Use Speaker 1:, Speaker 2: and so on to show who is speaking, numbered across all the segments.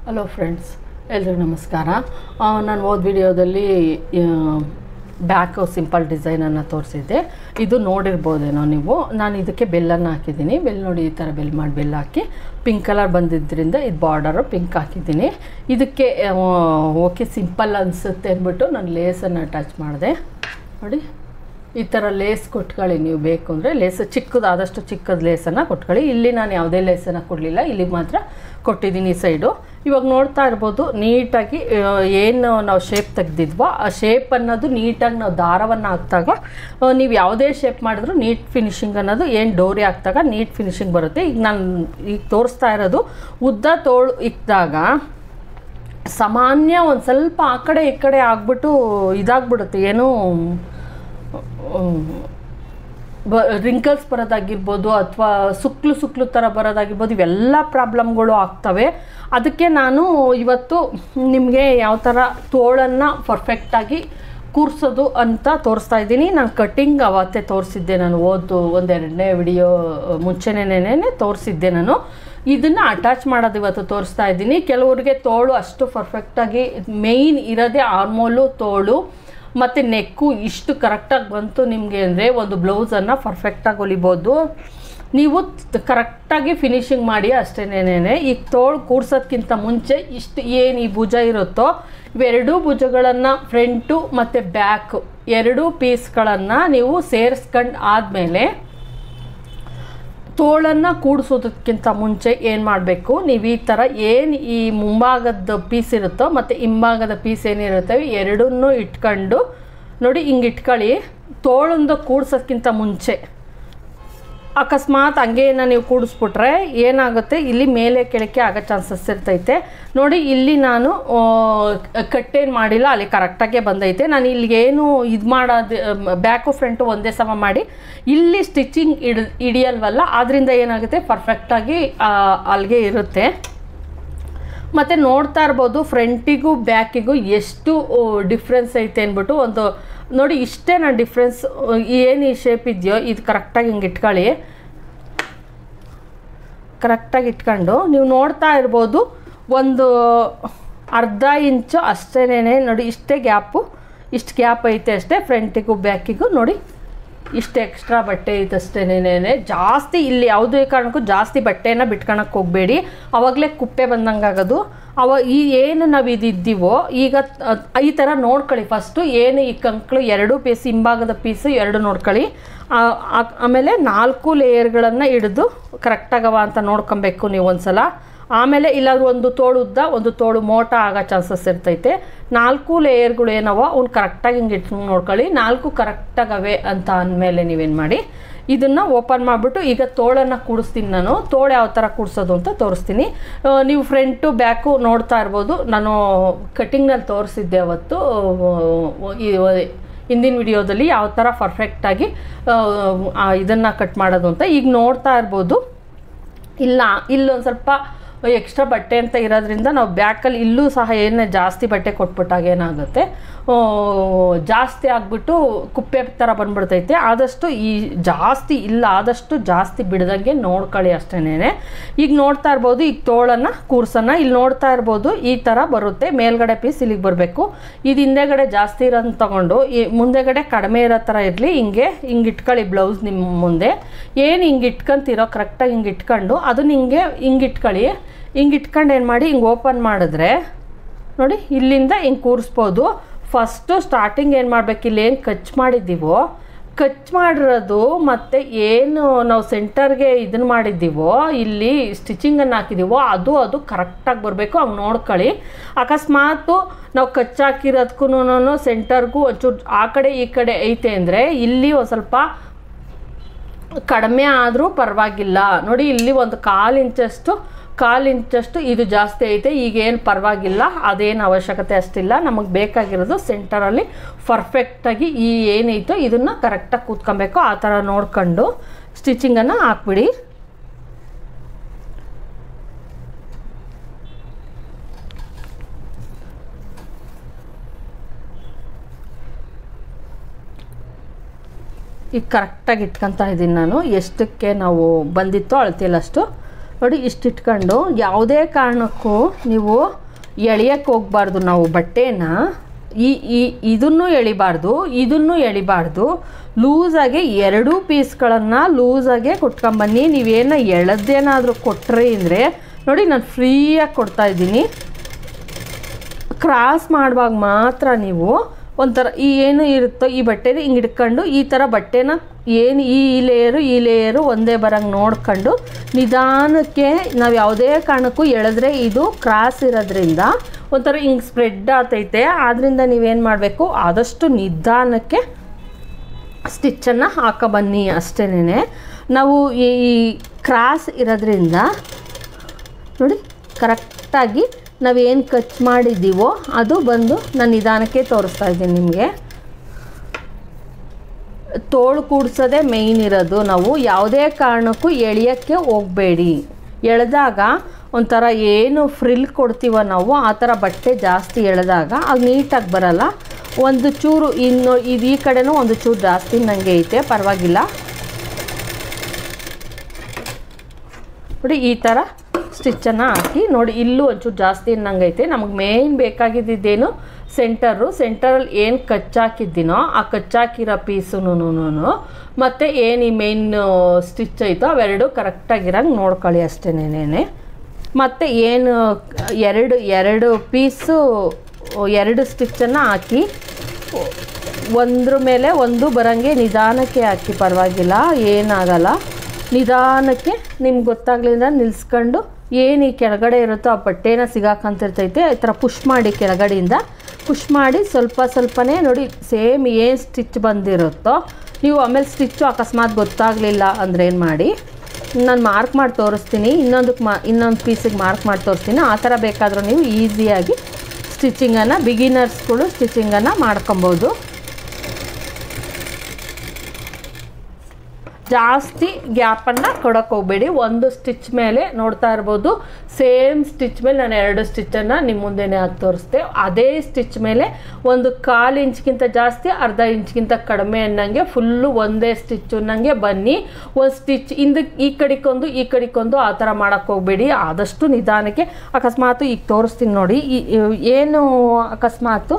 Speaker 1: hello friends ಎಲ್ರಿಗೂ ನಮಸ್ಕಾರ ಆ, ನಾನು ಹೋದ ವಿಡಿಯೋದಲ್ಲಿ ಬ್ಯಾಕು ಸಿಂಪಲ್ ಡಿಸೈನನ್ನು ತೋರಿಸಿದ್ದೆ ಇದು ನೋಡಿರ್ಬೋದೇನೋ ನೀವು ನಾನು ಇದಕ್ಕೆ ಬೆಲ್ಲನ್ನು ಹಾಕಿದ್ದೀನಿ ಬೆಲ್ ನೋಡಿ ಈ ಥರ ಬೆಲ್ ಮಾಡಿ ಬೆಲ್ಲ ಹಾಕಿ ಪಿಂಕ್ ಕಲರ್ ಬಂದಿದ್ದರಿಂದ ಇದು ಬಾರ್ಡರು ಪಿಂಕ್ ಹಾಕಿದ್ದೀನಿ ಇದಕ್ಕೆ ಓಕೆ ಸಿಂಪಲ್ ಅನಿಸುತ್ತೆ ಅಂದ್ಬಿಟ್ಟು ನಾನು ಲೇಸನ್ನು ಅಟ್ಯಾಚ್ ಮಾಡಿದೆ ನೋಡಿ ಈ ಥರ ಲೇಸ್ ಕೊಟ್ಕೊಳ್ಳಿ ನೀವು ಬೇಕು ಅಂದರೆ ಲೇಸ್ ಚಿಕ್ಕದು ಆದಷ್ಟು ಚಿಕ್ಕದು ಲೇಸನ್ನು ಕೊಟ್ಕೊಳ್ಳಿ ಇಲ್ಲಿ ನಾನು ಯಾವುದೇ ಲೇಸನ್ನು ಕೊಡಲಿಲ್ಲ ಇಲ್ಲಿಗೆ ಮಾತ್ರ ಕೊಟ್ಟಿದ್ದೀನಿ ಈ ಸೈಡು ಇವಾಗ ನೋಡ್ತಾ ಇರ್ಬೋದು ನೀಟಾಗಿ ಆ, ಏನು ನಾವು ಶೇಪ್ ತೆಗ್ದಿದ್ವೋ ಆ ಶೇಪ್ ಅನ್ನೋದು ನೀಟಾಗಿ ನಾವು ದಾರವನ್ನು ಹಾಕ್ದಾಗ ಆ, ನೀವು ಯಾವುದೇ ಶೇಪ್ ಮಾಡಿದ್ರು ನೀಟ್ ಫಿನಿಶಿಂಗ್ ಅನ್ನೋದು ಏನು ಡೋರಿ ಹಾಕ್ದಾಗ ನೀಟ್ ಫಿನಿಶಿಂಗ್ ಬರುತ್ತೆ ಈಗ ನಾನು ಈಗ ತೋರಿಸ್ತಾ ಇರೋದು ಉದ್ದ ತೋಳು ಇಕ್ಕಿದಾಗ ಸಾಮಾನ್ಯ ಒಂದು ಸ್ವಲ್ಪ ಆ ಕಡೆ ಈ ಕಡೆ ಆಗ್ಬಿಟ್ಟು ಇದಾಗ್ಬಿಡುತ್ತೆ ಏನೂ ಬ ರಿಂಕಲ್ಸ್ ಬರೋದಾಗಿರ್ಬೋದು ಅಥವಾ ಸುಕ್ಲು ಸುಕ್ಲು ಥರ ಬರೋದಾಗಿರ್ಬೋದು ಇವೆಲ್ಲ ಪ್ರಾಬ್ಲಮ್ಗಳು ಆಗ್ತವೆ ಅದಕ್ಕೆ ನಾನು ಇವತ್ತು ನಿಮಗೆ ಯಾವ ಥರ ತೋಳನ್ನು ಪರ್ಫೆಕ್ಟಾಗಿ ಕೂರಿಸೋದು ಅಂತ ತೋರಿಸ್ತಾ ಇದ್ದೀನಿ ನಾನು ಕಟ್ಟಿಂಗ್ ಅವತ್ತೇ ತೋರಿಸಿದ್ದೆ ನಾನು ಓದು ಒಂದೆರಡನೇ ವಿಡಿಯೋ ಮುಂಚೆನೇ ತೋರಿಸಿದ್ದೆ ನಾನು ಇದನ್ನು ಅಟ್ಯಾಚ್ ಮಾಡೋದು ಇವತ್ತು ತೋರಿಸ್ತಾ ಇದ್ದೀನಿ ಕೆಲವ್ರಿಗೆ ತೋಳು ಅಷ್ಟು ಪರ್ಫೆಕ್ಟಾಗಿ ಮೇಯ್ನ್ ಇರೋದೇ ಆರ್ಮೋಲು ತೋಳು ಮತ್ತು ನೆಕ್ಕು ಇಷ್ಟು ಕರೆಕ್ಟಾಗಿ ಬಂತು ನಿಮಗೆ ಅಂದರೆ ಒಂದು ಬ್ಲೌಸನ್ನು ಪರ್ಫೆಕ್ಟಾಗಿ ಹೊಲಿಬೋದು ನೀವು ಕರೆಕ್ಟಾಗಿ ಫಿನಿಶಿಂಗ್ ಮಾಡಿ ಅಷ್ಟೇನೇನೆ ಈ ತೋಳು ಕೂರ್ಸೋದ್ಕಿಂತ ಮುಂಚೆ ಇಷ್ಟು ಏನು ಈ ಭುಜ ಇರುತ್ತೋ ಇವೆರಡೂ ಭುಜಗಳನ್ನು ಫ್ರಂಟು ಮತ್ತು ಬ್ಯಾಕು ಎರಡೂ ಪೀಸ್ಗಳನ್ನು ನೀವು ಸೇರಿಸ್ಕೊಂಡು ಆದಮೇಲೆ ತೋಳನ್ನು ಕೂಡಿಸೋದಕ್ಕಿಂತ ಮುಂಚೆ ಏನು ಮಾಡಬೇಕು ನೀವು ಈ ಥರ ಏನು ಈ ಮುಂಭಾಗದ ಪೀಸ್ ಇರುತ್ತೋ ಮತ್ತು ಹಿಂಭಾಗದ ಪೀಸ್ ಏನಿರುತ್ತವೆ ಎರಡನ್ನೂ ಇಟ್ಕೊಂಡು ನೋಡಿ ಹಿಂಗೆ ಇಟ್ಕೊಳ್ಳಿ ತೋಳೊಂದು ಕೂಡ್ಸೋದ್ಕಿಂತ ಮುಂಚೆ ಅಕಸ್ಮಾತ್ ಹಂಗೇನ ನೀವು ಕೂಡಿಸ್ಬಿಟ್ರೆ ಏನಾಗುತ್ತೆ ಇಲ್ಲಿ ಮೇಲೆ ಕೆಳಕ್ಕೆ ಆಗೋ ಚಾನ್ಸಸ್ ಇರ್ತೈತೆ ನೋಡಿ ಇಲ್ಲಿ ನಾನು ಕಟ್ಟೇನು ಮಾಡಿಲ್ಲ ಅಲ್ಲಿ ಕರೆಕ್ಟಾಗೆ ಬಂದೈತೆ ನಾನು ಇಲ್ಲಿಗೇನು ಇದು ಮಾಡೋದು ಬ್ಯಾಕು ಫ್ರಂಟು ಒಂದೇ ಸಮ ಮಾಡಿ ಇಲ್ಲಿ ಸ್ಟಿಚಿಂಗ್ ಇಡ್ ಹಿಡಿಯಲ್ವಲ್ಲ ಆದ್ದರಿಂದ ಏನಾಗುತ್ತೆ ಪರ್ಫೆಕ್ಟಾಗಿ ಅಲ್ಲಿಗೆ ಇರುತ್ತೆ ಮತ್ತು ನೋಡ್ತಾ ಇರ್ಬೋದು ಫ್ರಂಟಿಗೂ ಬ್ಯಾಕಿಗೂ ಎಷ್ಟು ಡಿಫ್ರೆನ್ಸ್ ಐತೆ ಅಂದ್ಬಿಟ್ಟು ಒಂದು ನೋಡಿ ಇಷ್ಟೇ ನಾನು ಡಿಫ್ರೆನ್ಸ್ ಏನು ಈ ಶೇಪ್ ಇದೆಯೋ ಇದು ಕರೆಕ್ಟಾಗಿ ಹಿಂಗೆ ಇಟ್ಕೊಳ್ಳಿ ಕರೆಕ್ಟಾಗಿ ಇಟ್ಕೊಂಡು ನೀವು ನೋಡ್ತಾ ಇರ್ಬೋದು ಒಂದು ಅರ್ಧ ಇಂಚು ಅಷ್ಟೇನೇ ನೋಡಿ ಇಷ್ಟೇ ಗ್ಯಾಪು ಇಷ್ಟು ಗ್ಯಾಪ್ ಐತೆ ಅಷ್ಟೇ ಫ್ರಂಟಿಗೂ ಬ್ಯಾಕಿಗೂ ನೋಡಿ ಇಷ್ಟು ಎಕ್ಸ್ಟ್ರಾ ಬಟ್ಟೆ ಐತೆ ಅಷ್ಟೇನೇನೆ ಜಾಸ್ತಿ ಇಲ್ಲಿ ಯಾವುದೇ ಕಾರಣಕ್ಕೂ ಜಾಸ್ತಿ ಬಟ್ಟೆನ ಬಿಟ್ಕೊಳಕ್ಕೆ ಹೋಗಬೇಡಿ ಅವಾಗಲೇ ಕುಪ್ಪೆ ಬಂದಂಗೆ ಆಗೋದು ಅವ ಈ ಏನು ನಾವು ಇದಿದ್ದೀವೋ ಈಗ ಅದ್- ಈ ಥರ ನೋಡ್ಕೊಳ್ಳಿ ಫಸ್ಟು ಏನು ಈ ಕಂಕ್ಳು ಎರಡು ಪೀಸ್ ಹಿಂಭಾಗದ ಪೀಸು ಎರಡು ನೋಡ್ಕೊಳ್ಳಿ ಆ- ಆ- ಆಮೇಲೆ ನಾಲ್ಕು ಲೇಯರ್ಗಳನ್ನು ಹಿಡಿದು ಕರೆಕ್ಟಾಗವ ಅಂತ ನೋಡ್ಕೊಬೇಕು ನೀವು ಒಂದ್ಸಲ ಆಮೇಲೆ ಇಲ್ಲಾದ್ರೂ ಒಂದು ತೋಳು ಉದ್ದ ಒಂದು ತೋಳು ಮೋಟ ಆಗೋ ಚಾನ್ಸಸ್ ಇರ್ತೈತೆ ನಾಲ್ಕು ಲೇಯರ್ಗಳು ಏನವೋ ಅವ್ನು ಕರೆಕ್ಟಾಗಿ ಹಿಂಗೆ ಇಟ್ಟು ನೋಡ್ಕೊಳ್ಳಿ ನಾಲ್ಕು ಕರೆಕ್ಟಾಗವೆ ಅಂತ ಅಂದಮೇಲೆ ನೀವೇನು ಮಾಡಿ ಇದನ್ನು ಓಪನ್ ಮಾಡಿಬಿಟ್ಟು ಈಗ ತೋಳನ್ನು ಕೂಡಿಸ್ತೀನಿ ನಾನು ತೋಳು ಯಾವ ಥರ ಕೂಡಿಸೋದು ಅಂತ ತೋರಿಸ್ತೀನಿ ಆ, ನೀವು ಫ್ರಂಟು ಬ್ಯಾಕು ನೋಡ್ತಾ ಇರ್ಬೋದು ನಾನು ಕಟ್ಟಿಂಗ್ನಲ್ಲಿ ತೋರಿಸಿದ್ದೆ ಅವತ್ತು ಆ, ಈ ಹಿಂದಿನ ವಿಡಿಯೋದಲ್ಲಿ ಯಾವ ಥರ ಪರ್ಫೆಕ್ಟಾಗಿ ಇದನ್ನು ಕಟ್ ಮಾಡೋದು ಅಂತ ಈಗ ನೋಡ್ತಾ ಇರ್ಬೋದು ಇಲ್ಲ ಇಲ್ಲೊಂದು ಸ್ವಲ್ಪ ಎಕ್ಸ್ಟ್ರಾ ಬಟ್ಟೆ ಅಂತ ಇರೋದ್ರಿಂದ ನಾವು ಬ್ಯಾಕಲ್ಲಿ ಇಲ್ಲೂ ಸಹ ಏನೇ ಜಾಸ್ತಿ ಬಟ್ಟೆ ಕೊಟ್ಬಿಟ್ಟಾಗ ಏನಾಗುತ್ತೆ ಆ, ಜಾಸ್ತಿ ಆಗಿಬಿಟ್ಟು ಕುಪ್ಪೆ ಥರ ಬಂದ್ಬಿಡ್ತೈತೆ ಆದಷ್ಟು ಈ ಜಾಸ್ತಿ ಇಲ್ಲ ಆದಷ್ಟು ಜಾಸ್ತಿ ಬಿಡ್ದಂಗೆ ನೋಡ್ಕೊಳ್ಳಿ ಅಷ್ಟೇನೆ ಈಗ ನೋಡ್ತಾ ಇರ್ಬೋದು ಈಗ ತೋಳನ್ನು ಕೂರ್ಸೋಣ ಇಲ್ಲಿ ನೋಡ್ತಾ ಇರ್ಬೋದು ಈ ಥರ ಬರುತ್ತೆ ಮೇಲ್ಗಡೆ ಪೀಸ್ ಇಲ್ಲಿಗೆ ಬರಬೇಕು ಇದು ಹಿಂದೆಗಡೆ ಜಾಸ್ತಿ ಇರೋದನ್ನ ತಗೊಂಡು ಈ ಮುಂದೆಗಡೆ ಕಡಿಮೆ ಇರೋ ಥರ ಇರಲಿ ಹಿಂಗೆ ಹಿಂಗೆ ಇಟ್ಕೊಳ್ಳಿ ಬ್ಲೌಸ್ ನಿಮ್ಮ ಮುಂದೆ ಏನು ಹಿಂಗೆ ಇಟ್ಕೊಂತೀರೋ ಕರೆಕ್ಟಾಗಿ ಹಿಂಗೆ ಇಟ್ಕೊಂಡು ಅದನ್ನ ಹಿಂಗೆ ಹಿಂಗೆ ಇಟ್ಕೊಳ್ಳಿ ಹಿಂಗೆ ಇಟ್ಕೊಂಡು ಏನು ಮಾಡಿ ಹಿಂಗೆ ಓಪನ್ ಮಾಡಿದ್ರೆ ನೋಡಿ ಇಲ್ಲಿಂದ ಹಿಂಗೆ ಕೂರಿಸ್ಬೋದು ಫಸ್ಟು ಸ್ಟಾರ್ಟಿಂಗ್ ಏನು ಮಾಡ್ಬೇಕು ಇಲ್ಲಿ ಏನು ಕಚ್ ಮಾಡಿದ್ದೀವೋ ಕಚ್ ಮಾಡಿರೋದು ಮತ್ತು ಏನು ನಾವು ಸೆಂಟರ್ಗೆ ಇದನ್ನು ಮಾಡಿದ್ದೀವೋ ಇಲ್ಲಿ ಸ್ಟಿಚಿಂಗನ್ನು ಹಾಕಿದ್ದೀವೋ ಅದು ಅದು ಕರೆಕ್ಟಾಗಿ ಬರಬೇಕು ಹಂಗೆ ನೋಡ್ಕೊಳ್ಳಿ ಅಕಸ್ಮಾತು ನಾವು ಕಚ್ ಹಾಕಿರೋದಕ್ಕೂ ಸೆಂಟರ್ಗೂ ಒಂಚೂರು ಆ ಕಡೆ ಈ ಕಡೆ ಐತೆ ಅಂದರೆ ಇಲ್ಲಿ ಒಂದು ಸ್ವಲ್ಪ ಕಡಿಮೆ ಆದರೂ ಪರವಾಗಿಲ್ಲ ನೋಡಿ ಇಲ್ಲಿ ಒಂದು ಕಾಲು ಇಂಚಷ್ಟು ಕಾಲು ಇಂಚಷ್ಟು ಇದು ಜಾಸ್ತಿ ಐತೆ ಈಗೇನು ಪರವಾಗಿಲ್ಲ ಅದೇನು ಅವಶ್ಯಕತೆ ಅಷ್ಟಿಲ್ಲ ನಮಗೆ ಬೇಕಾಗಿರೋದು ಸೆಂಟರಲ್ಲಿ ಪರ್ಫೆಕ್ಟಾಗಿ ಈ ಏನೈತೋ ಇದನ್ನು ಕರೆಕ್ಟಾಗಿ ಕೂತ್ಕೊಬೇಕು ಆ ಥರ ನೋಡ್ಕೊಂಡು ಸ್ಟಿಚಿಂಗನ್ನು ಹಾಕ್ಬಿಡಿ ಈಗ ಕರೆಕ್ಟಾಗಿ ಇಟ್ಕೊತಾ ಇದ್ದೀನಿ ನಾನು ಎಷ್ಟಕ್ಕೆ ನಾವು ಬಂದಿತ್ತೋ ಅಳತಿಲ್ಲ ಅಷ್ಟು ನೋಡಿ ಇಷ್ಟು ಇಟ್ಕೊಂಡು ಯಾವುದೇ ಕಾರಣಕ್ಕೂ ನೀವು ಎಳೆಯಕ್ಕೆ ಹೋಗ್ಬಾರ್ದು ನಾವು ಬಟ್ಟೆನ ಈ ಈ ಇದನ್ನು ಎಳಿಬಾರ್ದು ಇದನ್ನು ಎಳಿಬಾರ್ದು ಲೂಸಾಗಿ ಎರಡೂ ಪೀಸ್ಗಳನ್ನು ಲೂಸಾಗೆ ಕೊಟ್ಕೊಂಬನ್ನಿ ನೀವೇನ ಎಳೆದೇನಾದರೂ ಕೊಟ್ರಿ ಅಂದರೆ ನೋಡಿ ನಾನು ಫ್ರೀಯಾಗಿ ಕೊಡ್ತಾ ಇದ್ದೀನಿ ಕ್ರಾಸ್ ಮಾಡುವಾಗ ಮಾತ್ರ ನೀವು ಒಂಥರ ಈ ಏನು ಇರುತ್ತೋ ಈ ಬಟ್ಟೆನ ಹಿಂಗೆ ಹಿಡ್ಕೊಂಡು ಈ ಥರ ಬಟ್ಟೆನ ಏನು ಈ ಈ ಲೇಯರು ಈ ಲೇಯರು ಒಂದೇ ಬರಂಗೆ ನೋಡ್ಕೊಂಡು ನಿಧಾನಕ್ಕೆ ನಾವು ಯಾವುದೇ ಕಾರಣಕ್ಕೂ ಎಳೆದ್ರೆ ಇದು ಕ್ರಾಸ್ ಇರೋದ್ರಿಂದ ಒಂಥರ ಹಿಂಗೆ ಸ್ಪ್ರೆಡ್ ಆಗ್ತೈತೆ ಆದ್ದರಿಂದ ನೀವೇನು ಮಾಡಬೇಕು ಆದಷ್ಟು ನಿಧಾನಕ್ಕೆ ಸ್ಟಿಚ್ಚನ್ನು ಹಾಕೊಬನ್ನಿ ಅಷ್ಟೇನೆ ನಾವು ಈ ಕ್ರಾಸ್ ಇರೋದ್ರಿಂದ ನೋಡಿ ಕರೆಕ್ಟಾಗಿ ನಾವೇನು ಕಚ್ ಮಾಡಿದ್ದೀವೋ ಅದು ಬಂದು ನಾನು ನಿಧಾನಕ್ಕೆ ತೋರಿಸ್ತಾ ಇದ್ದೀನಿ ನಿಮಗೆ ತೋಳು ಕೂಡ್ಸೋದೇ ಮೇಯ್ನ್ ಇರೋದು ನಾವು ಯಾವುದೇ ಕಾರಣಕ್ಕೂ ಎಳೆಯೋಕ್ಕೆ ಹೋಗಬೇಡಿ ಎಳೆದಾಗ ಒಂಥರ ಏನು ಫ್ರಿಲ್ ಕೊಡ್ತೀವ ನಾವು ಆ ಥರ ಬಟ್ಟೆ ಜಾಸ್ತಿ ಎಳೆದಾಗ ಅದು ನೀಟಾಗಿ ಬರಲ್ಲ ಒಂದು ಚೂರು ಇನ್ನು ಇದು ಈ ಕಡೆನೂ ಒಂದು ಚೂರು ಜಾಸ್ತಿ ನನಗೆ ಐತೆ ಪರವಾಗಿಲ್ಲ ನೋಡಿ ಈ ಥರ ಸ್ಟಿಚ್ಚನ್ನು ಹಾಕಿ ನೋಡಿ ಇಲ್ಲೂ ಒಂಚೂರು ಜಾಸ್ತಿ ನಂಗೈತೆ ನಮಗೆ ಮೇಯ್ನ್ ಬೇಕಾಗಿದ್ದೇನು ಸೆಂಟರು ಸೆಂಟರಲ್ಲಿ ಏನು ಕಚ್ಚಾಕಿದ್ದೀನೋ ಆ ಕಚ್ಚಾಕಿರೋ ಪೀಸುನು ಮತ್ತು ಏನು ಈ ಮೇಯ್ನ್ ಸ್ಟಿಚ್ ಐತೋ ಅವೆರಡು ಕರೆಕ್ಟಾಗಿರಂಗೆ ನೋಡ್ಕೊಳ್ಳಿ ಅಷ್ಟೇನೇನೆ ಮತ್ತು ಏನು ಎರಡು ಎರಡು ಪೀಸು ಎರಡು ಸ್ಟಿಚ್ಚನ್ನು ಹಾಕಿ ಒಂದ್ರ ಮೇಲೆ ಒಂದು ಬರಂಗೆ ನಿಧಾನಕ್ಕೆ ಹಾಕಿ ಪರವಾಗಿಲ್ಲ ಏನಾಗಲ್ಲ ನಿಧಾನಕ್ಕೆ ನಿಮ್ಗೆ ಗೊತ್ತಾಗ್ಲಿಂದ ನಿಲ್ಸ್ಕೊಂಡು ಏನು ಈ ಕೆಳಗಡೆ ಇರುತ್ತೋ ಆ ಬಟ್ಟೆನ ಸಿಗಾಕಂತಿರ್ತೈತೆ ಈ ಥರ ಪುಷ್ ಮಾಡಿ ಕೆಳಗಡೆಯಿಂದ ಪುಷ್ ಮಾಡಿ ಸ್ವಲ್ಪ ಸ್ವಲ್ಪನೇ ನೋಡಿ ಸೇಮ್ ಏನು ಸ್ಟಿಚ್ ಬಂದಿರುತ್ತೋ ನೀವು ಆಮೇಲೆ ಸ್ಟಿಚ್ಚು ಅಕಸ್ಮಾತ್ ಗೊತ್ತಾಗಲಿಲ್ಲ ಅಂದರೆ ಏನು ಮಾಡಿ ನಾನು ಮಾರ್ಕ್ ಮಾಡಿ ತೋರಿಸ್ತೀನಿ ಇನ್ನೊಂದಕ್ಕೆ ಮಾ ಇನ್ನೊಂದು ಪೀಸಿಗೆ ಮಾರ್ಕ್ ಮಾಡಿ ತೋರಿಸ್ತೀನಿ ಆ ಥರ ಬೇಕಾದರೂ ನೀವು ಈಸಿಯಾಗಿ ಸ್ಟಿಚಿಂಗನ್ನು ಬಿಗಿನರ್ಸ್ಗಳು ಸ್ಟಿಚಿಂಗನ್ನು ಮಾಡ್ಕೊಬೋದು ಜಾಸ್ತಿ ಗ್ಯಾಪನ್ನು ಕೊಡೋಕೆ ಹೋಗಬೇಡಿ ಒಂದು ಸ್ಟಿಚ್ ಮೇಲೆ ನೋಡ್ತಾ ಇರ್ಬೋದು ಸೇಮ್ ಸ್ಟಿಚ್ ಮೇಲೆ ನಾನು ಎರಡು ಸ್ಟಿಚ್ಚನ್ನು ನಿಮ್ಮ ಮುಂದೆನೇ ಹಾಕಿ ತೋರಿಸ್ದೆ ಅದೇ ಸ್ಟಿಚ್ ಮೇಲೆ ಒಂದು ಕಾಲು ಇಂಚ್ಗಿಂತ ಜಾಸ್ತಿ ಅರ್ಧ ಇಂಚ್ಗಿಂತ ಕಡಿಮೆ ಅನ್ನಂಗೆ ಫುಲ್ಲು ಒಂದೇ ಸ್ಟಿಚ್ ಅನ್ನಂಗೆ ಬನ್ನಿ ಒಂದು ಸ್ಟಿಚ್ ಇಂದ ಈ ಕಡೆಗೊಂದು ಈ ಕಡೆಗೊಂದು ಆ ಥರ ಮಾಡೋಕ್ಕೆ ಹೋಗಬೇಡಿ ಆದಷ್ಟು ನಿಧಾನಕ್ಕೆ ಅಕಸ್ಮಾತು ಈಗ ತೋರಿಸ್ತೀನಿ ನೋಡಿ ಈ ಏನು ಅಕಸ್ಮಾತು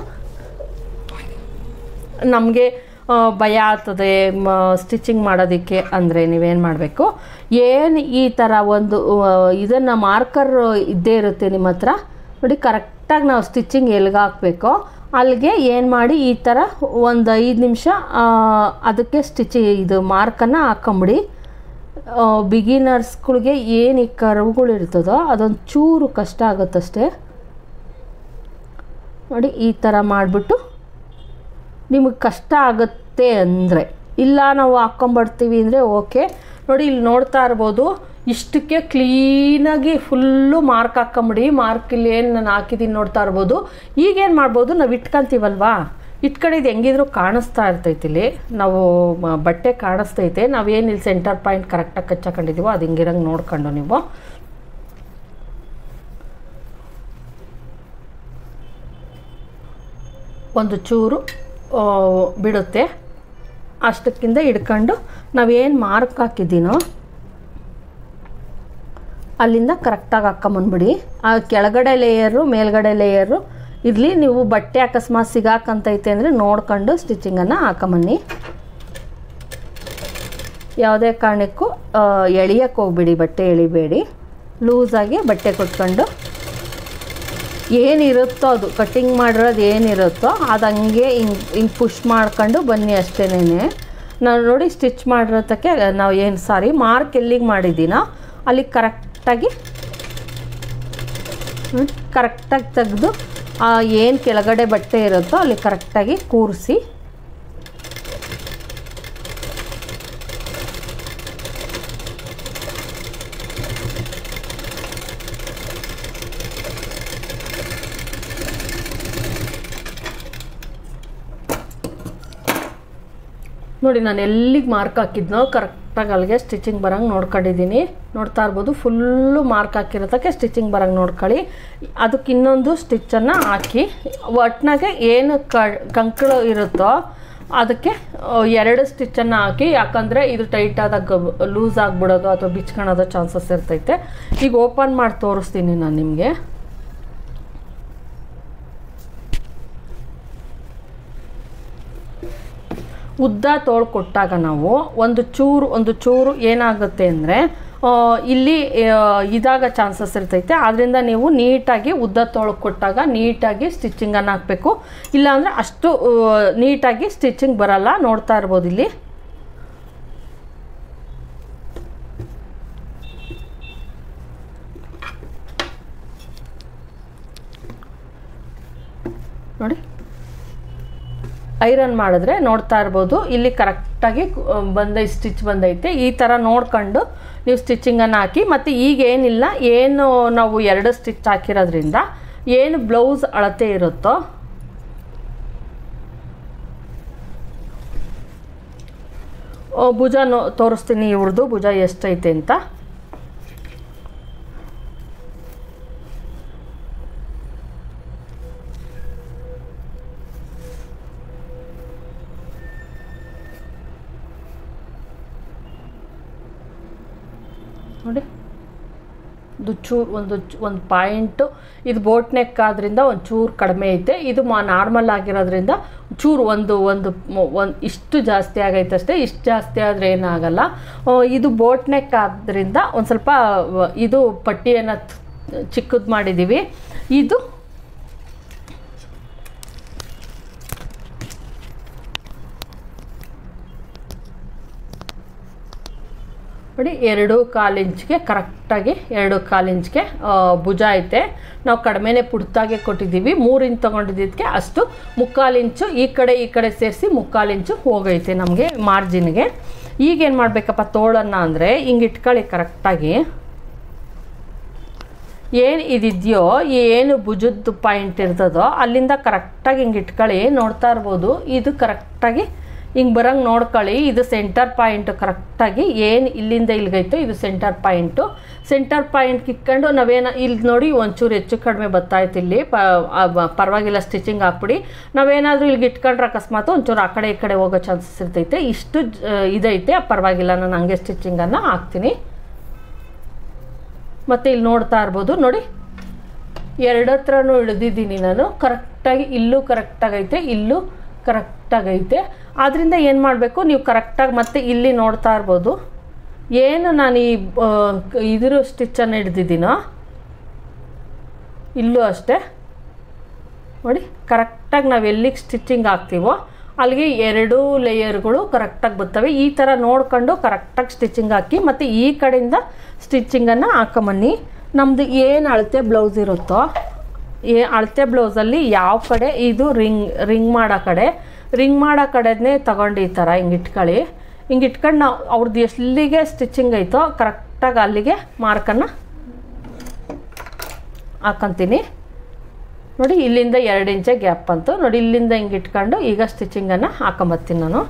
Speaker 1: ನಮಗೆ ಭಯ ಆಗ್ತದೆ ಸ್ಟಿಚಿಂಗ್ ಮಾಡೋದಕ್ಕೆ ಅಂದರೆ ನೀವೇನು ಮಾಡಬೇಕು ಏನು ಈ ಥರ ಒಂದು ಇದನ್ನು ಮಾರ್ಕರ್ ಇದ್ದೇ ಇರುತ್ತೆ ನಿಮ್ಮ ಹತ್ರ ನೋಡಿ ಕರೆಕ್ಟಾಗಿ ನಾವು ಸ್ಟಿಚಿಂಗ್ ಎಲ್ಲಿಗೆ ಹಾಕಬೇಕೋ ಅಲ್ಲಿಗೆ ಏನು ಮಾಡಿ ಈ ಥರ ಒಂದು ಐದು ನಿಮಿಷ ಅದಕ್ಕೆ ಸ್ಟಿಚಿ ಇದು ಮಾರ್ಕನ್ನು ಹಾಕೊಂಬಿಡಿ ಬಿಗಿನರ್ಸ್ಗಳಿಗೆ ಏನು ಈ ಕರ್ವ್ಗಳು ಇರ್ತದೋ ಅದೊಂದು ಚೂರು ಕಷ್ಟ ಆಗುತ್ತಷ್ಟೇ ನೋಡಿ ಈ ಥರ ಮಾಡಿಬಿಟ್ಟು ನಿಮಗೆ ಕಷ್ಟ ಆಗುತ್ತೆ ಅಂದರೆ ಇಲ್ಲ ನಾವು ಹಾಕ್ಕೊಂಬರ್ತೀವಿ ಅಂದರೆ ಓಕೆ ನೋಡಿ ಇಲ್ಲಿ ನೋಡ್ತಾ ಇರ್ಬೋದು ಇಷ್ಟಕ್ಕೆ ಕ್ಲೀನಾಗಿ ಫುಲ್ಲು ಮಾರ್ಕ್ ಹಾಕ್ಕೊಂಬಿಡಿ ಮಾರ್ಕ್ ಇಲ್ಲಿ ಏನು ನಾನು ಹಾಕಿದ್ದೀನಿ ನೋಡ್ತಾ ಇರ್ಬೋದು ಈಗೇನು ಮಾಡ್ಬೋದು ನಾವು ಇಟ್ಕೊಂತೀವಲ್ವಾ ಇಟ್ಕೊಂಡಿದ್ದು ಹೆಂಗಿದ್ರು ಕಾಣಿಸ್ತಾ ಇರ್ತೈತಿ ಇಲ್ಲಿ ನಾವು ಬಟ್ಟೆ ಕಾಣಿಸ್ತೈತೆ ನಾವೇನು ಇಲ್ಲಿ ಸೆಂಟರ್ ಪಾಯಿಂಟ್ ಕರೆಕ್ಟಾಗಿ ಕಚ್ಚಾಕೊಂಡಿದ್ದೀವೋ ಅದು ಹಿಂಗಿರಂಗೆ ನೋಡ್ಕೊಂಡು ನೀವು ಒಂದು ಚೂರು ಬಿಡುತ್ತೆ ಅಷ್ಟಕ್ಕಿಂತ ಹಿಡ್ಕೊಂಡು ನಾವೇನು ಮಾರ್ಕ್ ಹಾಕಿದ್ದೀನೋ ಅಲ್ಲಿಂದ ಕರೆಕ್ಟಾಗಿ ಹಾಕ್ಕೊಂಬಂದ್ಬಿಡಿ ಆ ಕೆಳಗಡೆ ಲೇಯರು ಮೇಲ್ಗಡೆ ಲೇಯರು ಇರಲಿ ನೀವು ಬಟ್ಟೆ ಅಕಸ್ಮಾತ್ ಸಿಗಾಕಂತೈತೆ ಅಂದರೆ ನೋಡ್ಕೊಂಡು ಸ್ಟಿಚಿಂಗನ್ನು ಹಾಕೊಂಬನ್ನಿ ಯಾವುದೇ ಕಾರಣಕ್ಕೂ ಎಳಿಯಕ್ಕೆ ಹೋಗ್ಬಿಡಿ ಬಟ್ಟೆ ಎಳಿಬೇಡಿ ಲೂಸಾಗಿ ಬಟ್ಟೆ ಕೊಟ್ಕೊಂಡು ಏನಿರುತ್ತೋ ಅದು ಕಟ್ಟಿಂಗ್ ಮಾಡಿರೋದು ಏನಿರುತ್ತೋ ಅದು ಹಂಗೆ ಹಿಂಗೆ ಹಿಂಗೆ ಪುಷ್ ಮಾಡ್ಕೊಂಡು ಬನ್ನಿ ಅಷ್ಟೇನೆ ನಾವು ನೋಡಿ ಸ್ಟಿಚ್ ಮಾಡಿರೋದಕ್ಕೆ ನಾವು ಏನು ಸಾರಿ ಮಾರ್ಕ್ ಎಲ್ಲಿಗೆ ಮಾಡಿದ್ದೀನೋ ಅಲ್ಲಿಗೆ ಕರೆಕ್ಟಾಗಿ ಕರೆಕ್ಟಾಗಿ ತೆಗೆದು ಏನು ಕೆಳಗಡೆ ಬಟ್ಟೆ ಇರುತ್ತೋ ಅಲ್ಲಿ ಕರೆಕ್ಟಾಗಿ ಕೂರಿಸಿ ನೋಡಿ ನಾನು ಎಲ್ಲಿಗೆ ಮಾರ್ಕ್ ಹಾಕಿದ್ನೋ ಕರೆಕ್ಟಾಗಿ ಅಲ್ಲಿಗೆ ಸ್ಟಿಚಿಂಗ್ ಬರೋಂಗೆ ನೋಡ್ಕೊಂಡಿದ್ದೀನಿ ನೋಡ್ತಾ ಇರ್ಬೋದು ಫುಲ್ಲು ಮಾರ್ಕ್ ಹಾಕಿರೋದಕ್ಕೆ ಸ್ಟಿಚಿಂಗ್ ಬರೋಂಗೆ ನೋಡ್ಕೊಳ್ಳಿ ಅದಕ್ಕೆ ಇನ್ನೊಂದು ಸ್ಟಿಚ್ಚನ್ನು ಹಾಕಿ ಒಟ್ಟಿನಾಗೆ ಏನು ಕ ಕಂಕಳು ಇರುತ್ತೋ ಅದಕ್ಕೆ ಆ, ಎರಡು ಸ್ಟಿಚ್ಚನ್ನು ಹಾಕಿ ಯಾಕಂದರೆ ಇದು ಟೈಟ್ ಆದಾಗ ಲೂಸ್ ಆಗಿಬಿಡೋದು ಅಥವಾ ಬಿಚ್ಕೊಳೋದು ಚಾನ್ಸಸ್ ಇರ್ತೈತೆ ಈಗ ಓಪನ್ ಮಾಡಿ ತೋರಿಸ್ತೀನಿ ನಾನು ನಿಮಗೆ ಉದ್ದ ತೋಳು ಕೊಟ್ಟಾಗ ನಾವು ಒಂದು ಚೂರು ಒಂದು ಚೂರು ಏನಾಗುತ್ತೆ ಅಂದರೆ ಇಲ್ಲಿ ಆ, ಇದಾಗ ಚಾನ್ಸಸ್ ಇರ್ತೈತೆ ಆದ್ದರಿಂದ ನೀವು ನೀಟಾಗಿ ಉದ್ದ ತೋಳು ಕೊಟ್ಟಾಗ ನೀಟಾಗಿ ಸ್ಟಿಚಿಂಗನ್ನು ಹಾಕಬೇಕು ಇಲ್ಲಾಂದರೆ ಅಷ್ಟು ಆ, ನೀಟಾಗಿ ಸ್ಟಿಚಿಂಗ್ ಬರಲ್ಲ ನೋಡ್ತಾ ಇರ್ಬೋದು ಇಲ್ಲಿ ನೋಡಿ ಐರನ್ ಮಾಡಿದ್ರೆ ನೋಡ್ತಾ ಇರ್ಬೋದು ಇಲ್ಲಿ ಕರೆಕ್ಟಾಗಿ ಬಂದೈ ಸ್ಟಿಚ್ ಬಂದೈತೆ ಈ ಥರ ನೋಡ್ಕೊಂಡು ನೀವು ಸ್ಟಿಚಿಂಗನ್ನು ಹಾಕಿ ಮತ್ತು ಈಗ ಏನಿಲ್ಲ ಏನು ನಾವು ಎರಡು ಸ್ಟಿಚ್ ಹಾಕಿರೋದ್ರಿಂದ ಏನು ಬ್ಲೌಸ್ ಅಳತೆ ಇರುತ್ತೋ ಆ, ಭುಜ ನೋ ತೋರಿಸ್ತೀನಿ ಇವ್ರದ್ದು ಭುಜ ಎಷ್ಟೈತೆ ಅಂತ ನೋಡಿ ಇದು ಚೂರು ಒಂದು ಚು- ಒಂದು ಪಾಯಿಂಟು ಇದು ಬೋಟ್ ನೆಕ್ ಆದ್ರಿಂದ ಒಂದು ಚೂರು ಕಡಿಮೆ ಐತೆ ಇದು ಮಾ ನಾರ್ಮಲ್ ಆಗಿರೋದ್ರಿಂದ ಚೂರು ಒಂದು ಒಂದು ಒಂದು ಇಷ್ಟು ಜಾಸ್ತಿ ಆಗೈತೆ ಅಷ್ಟೇ ಇಷ್ಟು ಜಾಸ್ತಿ ಆದರೆ ಏನಾಗಲ್ಲ ಆ, ಇದು ಬೋಟ್ ನೆಕ್ ಆದ್ದರಿಂದ ಒಂದು ಸ್ವಲ್ಪ ವ- ಇದು ಪಟ್ಟಿಯನ್ನು ಚಿಕ್ಕದು ಮಾಡಿದ್ದೀವಿ ಇದು ನೋಡಿ ಎರಡು ಕಾಲು ಇಂಚ್ಗೆ ಕರೆಕ್ಟಾಗಿ ಎರಡು ಕಾಲು ಇಂಚ್ಗೆ ಆ, ಭುಜ ಐತೆ ನಾವು ಕಡಿಮೆನೇ ಪುಡ್ತಾಗೆ ಕೊಟ್ಟಿದ್ದೀವಿ ಮೂರು ಇಂಚ್ ತೊಗೊಂಡಿದ್ದಕ್ಕೆ ಅಷ್ಟು ಮುಕ್ಕಾಲು ಇಂಚು ಈ ಕಡೆ ಈ ಕಡೆ ಸೇರಿಸಿ ಮುಕ್ಕಾಲು ಇಂಚು ಹೋಗೈತೆ ನಮಗೆ ಮಾರ್ಜಿನ್ಗೆ ಈಗೇನು ಮಾಡಬೇಕಪ್ಪ ತೋಳನ್ನು ಅಂದರೆ ಹಿಂಗೆ ಇಟ್ಕೊಳ್ಳಿ ಕರೆಕ್ಟಾಗಿ ಏನು ಇದಿದೆಯೋ ಏನು ಭುಜದ್ದು ಪಾಯಿಂಟ್ ಇರ್ತದೋ ಅಲ್ಲಿಂದ ಕರೆಕ್ಟಾಗಿ ಹಿಂಗೆ ಇಟ್ಕೊಳ್ಳಿ ನೋಡ್ತಾ ಇರ್ಬೋದು ಇದು ಕರೆಕ್ಟಾಗಿ ಹಿಂಗೆ ಬರಂಗೆ ನೋಡ್ಕೊಳ್ಳಿ ಇದು ಸೆಂಟರ್ ಪಾಯಿಂಟು ಕರೆಕ್ಟಾಗಿ ಏನು ಇಲ್ಲಿಂದ ಇಲ್ಲಿಗೈತೋ ಇದು ಸೆಂಟರ್ ಪಾಯಿಂಟು ಸೆಂಟರ್ ಪಾಯಿಂಟ್ ಕಿತ್ಕೊಂಡು ನಾವೇನು ಇಲ್ಲಿ ನೋಡಿ ಒಂಚೂರು ಹೆಚ್ಚು ಕಡಿಮೆ ಬರ್ತಾಯ್ತು ಇಲ್ಲಿ ಪ ಆ ಬ- ಪರವಾಗಿಲ್ಲ ಸ್ಟಿಚಿಂಗ್ ಹಾಕ್ಬಿಡಿ ನಾವೇನಾದರೂ ಇಲ್ಲಿಗೆ ಇಟ್ಕೊಂಡ್ರೆ ಅಕಸ್ಮಾತ್ ಒಂಚೂರು ಆ ಕಡೆ ಈ ಕಡೆ ಹೋಗೋ ಚಾನ್ಸಸ್ ಇರ್ತೈತೆ ಇಷ್ಟು ಜ- ಇದೈತೆ ಪರವಾಗಿಲ್ಲ ನಾನು ಹಂಗೆ ಸ್ಟಿಚಿಂಗನ್ನು ಹಾಕ್ತೀನಿ ಮತ್ತು ಇಲ್ಲಿ ನೋಡ್ತಾ ಇರ್ಬೋದು ನೋಡಿ ಎರಡು ಹತ್ರನೂ ಹಿಡ್ದಿದ್ದೀನಿ ನಾನು ಕರೆಕ್ಟಾಗಿ ಇಲ್ಲೂ ಕರೆಕ್ಟಾಗೈತೆ ಇಲ್ಲೂ ಕರೆಕ್ಟಾಗೈತೆ ಆದ್ದರಿಂದ ಏನು ಮಾಡಬೇಕು ನೀವು ಕರೆಕ್ಟಾಗಿ ಮತ್ತೆ ಇಲ್ಲಿ ನೋಡ್ತಾ ಇರ್ಬೋದು ಏನು ನಾನು ಈ ಆ, ಕ- ಇದ್ರ ಸ್ಟಿಚ್ಚನ್ನು ಹಿಡ್ದಿದ್ದೀನೋ ಇಲ್ಲೂ ಅಷ್ಟೇ ನೋಡಿ ಕರೆಕ್ಟಾಗಿ ನಾವು ಎಲ್ಲಿಗೆ ಸ್ಟಿಚಿಂಗ್ ಹಾಕ್ತೀವೋ ಅಲ್ಲಿಗೆ ಎರಡು ಲೇಯರ್ಗಳು ಕರೆಕ್ಟಾಗಿ ಬರ್ತವೆ ಈ ಥರ ನೋಡ್ಕೊಂಡು ಕರೆಕ್ಟಾಗಿ ಸ್ಟಿಚಿಂಗ್ ಹಾಕಿ ಮತ್ತು ಈ ಕಡೆಯಿಂದ ಸ್ಟಿಚಿಂಗನ್ನು ಹಾಕೊಂಬನ್ನಿ ನಮ್ಮದು ಏನು ಅಳತೆ ಬ್ಲೌಸ್ ಇರುತ್ತೋ ಏ ಅಳತೆ ಬ್ಲೌಸಲ್ಲಿ ಯಾವ ಕಡೆ ಇದು ರಿಂಗ್ ರಿಂಗ್ ಮಾಡೋ ಕಡೆ ರಿಂಗ್ ಮಾಡೋ ಕಡೆನೇ ತಗೊಂಡು ಈ ಥರ ಹಿಂಗೆ ಇಟ್ಕೊಳ್ಳಿ ಹಿಂಗೆ ಇಟ್ಕೊಂಡು ನಾವು ಅವ್ರದ್ದು ಎಲ್ಲಿಗೆ ಸ್ಟಿಚಿಂಗ್ ಐತೋ ಕರೆಕ್ಟಾಗಿ ಅಲ್ಲಿಗೆ ಮಾರ್ಕನ್ನು ಹಾಕೊಂತೀನಿ ನೋಡಿ ಇಲ್ಲಿಂದ ಎರಡು ಇಂಚೆ ಗ್ಯಾಪ್ ಬಂತು ನೋಡಿ ಇಲ್ಲಿಂದ ಹಿಂಗೆ ಇಟ್ಕೊಂಡು ಈಗ ಸ್ಟಿಚಿಂಗನ್ನು ಹಾಕೊಂಬತ್ತೀನಿ ನಾನು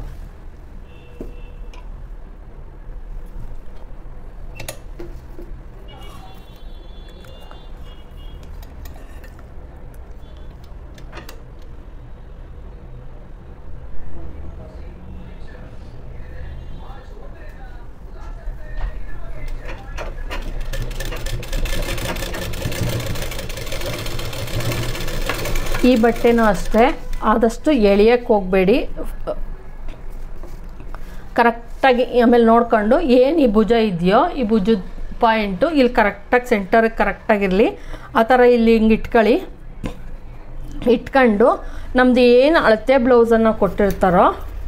Speaker 1: ಈ ಬಟ್ಟೆನೂ ಅಷ್ಟೇ ಆದಷ್ಟು ಎಳಿಯಕ್ಕೆ ಹೋಗಬೇಡಿ ಕರೆಕ್ಟಾಗಿ ಆಮೇಲೆ ನೋಡ್ಕೊಂಡು ಏನು ಈ ಭುಜ ಇದೆಯೋ ಈ ಭುಜದ ಪಾಯಿಂಟು ಇಲ್ಲಿ ಕರೆಕ್ಟಾಗಿ ಸೆಂಟರಿಗೆ ಕರೆಕ್ಟಾಗಿರಲಿ ಆ ಥರ ಇಲ್ಲಿ ಹಿಂಗೆ ಇಟ್ಕೊಳ್ಳಿ ಇಟ್ಕೊಂಡು ನಮ್ಮದು ಏನು ಅಳತೆ ಬ್ಲೌಸನ್ನು ಕೊಟ್ಟಿರ್ತಾರೋ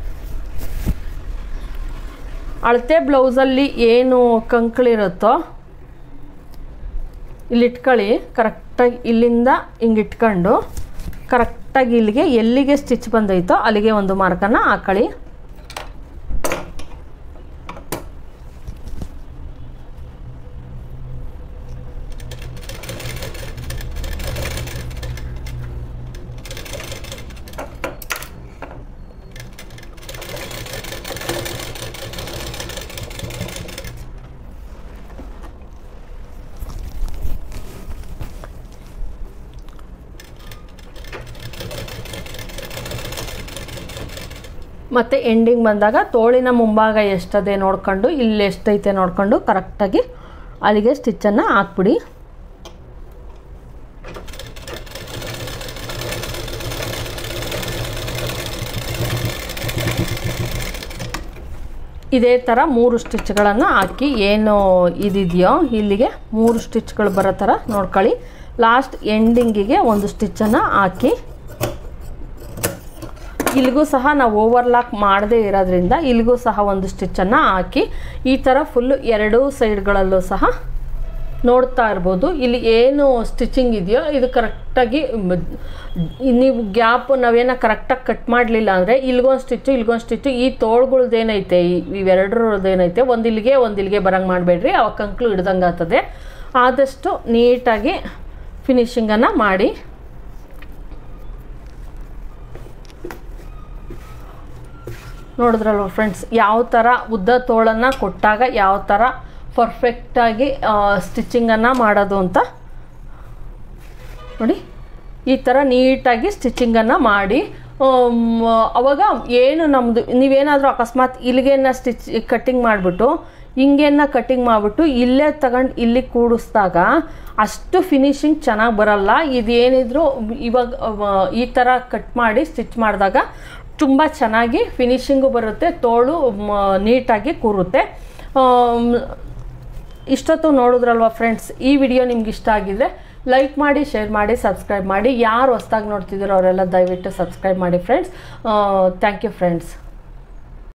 Speaker 1: ಅಳತೆ ಬ್ಲೌಸಲ್ಲಿ ಏನು ಕಂಕಳಿರುತ್ತೋ ಇಲ್ಲಿ ಇಟ್ಕೊಳ್ಳಿ ಕರೆಕ್ಟಾಗಿ ಇಲ್ಲಿಂದ ಹಿಂಗೆ ಇಟ್ಕೊಂಡು ಕರೆಕ್ಟಾಗಿ ಇಲ್ಲಿಗೆ ಎಲ್ಲಿಗೆ ಸ್ಟಿಚ್ ಬಂದೈತೋ ಅಲ್ಲಿಗೆ ಒಂದು ಮಾರ್ಕನ್ನು ಹಾಕೊಳ್ಳಿ ಮತ್ತು ಎಂಡಿಂಗ್ ಬಂದಾಗ ತೋಳಿನ ಮುಂಭಾಗ ಎಷ್ಟದೆ ನೋಡ್ಕೊಂಡು ಇಲ್ಲಿ ಎಷ್ಟೈತೆ ನೋಡ್ಕೊಂಡು ಕರೆಕ್ಟಾಗಿ ಅಲ್ಲಿಗೆ ಸ್ಟಿಚ್ಚನ್ನು ಹಾಕ್ಬಿಡಿ ಇದೇ ಥರ ಮೂರು ಸ್ಟಿಚ್ಗಳನ್ನು ಹಾಕಿ ಏನು ಇದಿದೆಯೋ ಇಲ್ಲಿಗೆ ಮೂರು ಸ್ಟಿಚ್ಗಳು ಬರೋ ಥರ ನೋಡ್ಕೊಳ್ಳಿ ಲಾಸ್ಟ್ ಎಂಡಿಂಗಿಗೆ ಒಂದು ಸ್ಟಿಚ್ಚನ್ನು ಹಾಕಿ ಇಲ್ಲಿಗೂ ಸಹ ನಾವು ಓವರ್ಲಾಕ್ ಮಾಡದೇ ಇರೋದ್ರಿಂದ ಇಲ್ಲಿಗೂ ಸಹ ಒಂದು ಸ್ಟಿಚ್ಚನ್ನು ಹಾಕಿ ಈ ಥರ ಫುಲ್ಲು ಎರಡೂ ಸೈಡ್ಗಳಲ್ಲೂ ಸಹ ನೋಡ್ತಾ ಇರ್ಬೋದು ಇಲ್ಲಿ ಏನು ಸ್ಟಿಚಿಂಗ್ ಇದೆಯೋ ಇದು ಕರೆಕ್ಟಾಗಿ ನೀವು ಗ್ಯಾಪ್ ನಾವೇನೋ ಕರೆಕ್ಟಾಗಿ ಕಟ್ ಮಾಡಲಿಲ್ಲ ಅಂದರೆ ಇಲ್ಗೊಂದು ಸ್ಟಿಚ್ಚು ಇಲ್ಗೊಂದು ಸ್ಟಿಚ್ಚು ಈ ತೋಳ್ಗಳ್ದೇನೈತೆ ಇವೆರಡರದ್ದೇನೈತೆ ಒಂದು ಇಲ್ಲಿಗೆ ಒಂದು ಇಲ್ಲಿಗೆ ಬರಂಗೆ ಮಾಡಬೇಡ್ರಿ ಅವಾಗ ಕಂಕ್ಳು ಹಿಡ್ದಂಗೆ ಆಗ್ತದೆ ಆದಷ್ಟು ನೀಟಾಗಿ ಫಿನಿಶಿಂಗನ್ನು ಮಾಡಿ ನೋಡಿದ್ರಲ್ವ ಫ್ರೆಂಡ್ಸ್ ಯಾವ ಥರ ಉದ್ದ ತೋಳನ್ನು ಕೊಟ್ಟಾಗ ಯಾವ ಥರ ಪರ್ಫೆಕ್ಟಾಗಿ ಸ್ಟಿಚಿಂಗನ್ನು ಮಾಡೋದು ಅಂತ ನೋಡಿ ಈ ಥರ ನೀಟಾಗಿ ಸ್ಟಿಚಿಂಗನ್ನು ಮಾಡಿ ಆಮ್, ಅವಾಗ ಏನು ನಮ್ಮದು ನೀವೇನಾದರೂ ಅಕಸ್ಮಾತ್ ಇಲ್ಲಿಗೆನ ಸ್ಟಿಚ್ ಕಟ್ಟಿಂಗ್ ಮಾಡಿಬಿಟ್ಟು ಹಿಂಗೇನ ಕಟ್ಟಿಂಗ್ ಮಾಡಿಬಿಟ್ಟು ಇಲ್ಲೇ ತಗೊಂಡು ಇಲ್ಲಿ ಕೂಡಿಸ್ದಾಗ ಅಷ್ಟು ಫಿನಿಶಿಂಗ್ ಚೆನ್ನಾಗಿ ಬರಲ್ಲ ಇದೇನಿದ್ರು ಇವಾಗ ಅವ, ಈ ಥರ ಕಟ್ ಮಾಡಿ ಸ್ಟಿಚ್ ಮಾಡಿದಾಗ ತುಂಬ ಚೆನ್ನಾಗಿ ಫಿನಿಶಿಂಗು ಬರುತ್ತೆ ತೋಳು ಮ- ನೀಟಾಗಿ ಕೂರುತ್ತೆ ಆಮ್, ಇಷ್ಟೊತ್ತು ನೋಡಿದ್ರಲ್ವ ಫ್ರೆಂಡ್ಸ್ ಈ ವಿಡಿಯೋ ನಿಮ್ಗೆ ಇಷ್ಟ ಆಗಿದ್ರೆ ಲೈಕ್ ಮಾಡಿ ಶೇರ್ ಮಾಡಿ ಸಬ್ಸ್ಕ್ರೈಬ್ ಮಾಡಿ ಯಾರು ಹೊಸ್ದಾಗಿ ನೋಡ್ತಿದ್ದೀರೋ ಅವರೆಲ್ಲ ದಯವಿಟ್ಟು ಸಬ್ಸ್ಕ್ರೈಬ್ ಮಾಡಿ ಫ್ರೆಂಡ್ಸ್ ಥ್ಯಾಂಕ್ ಯು ಫ್ರೆಂಡ್ಸ್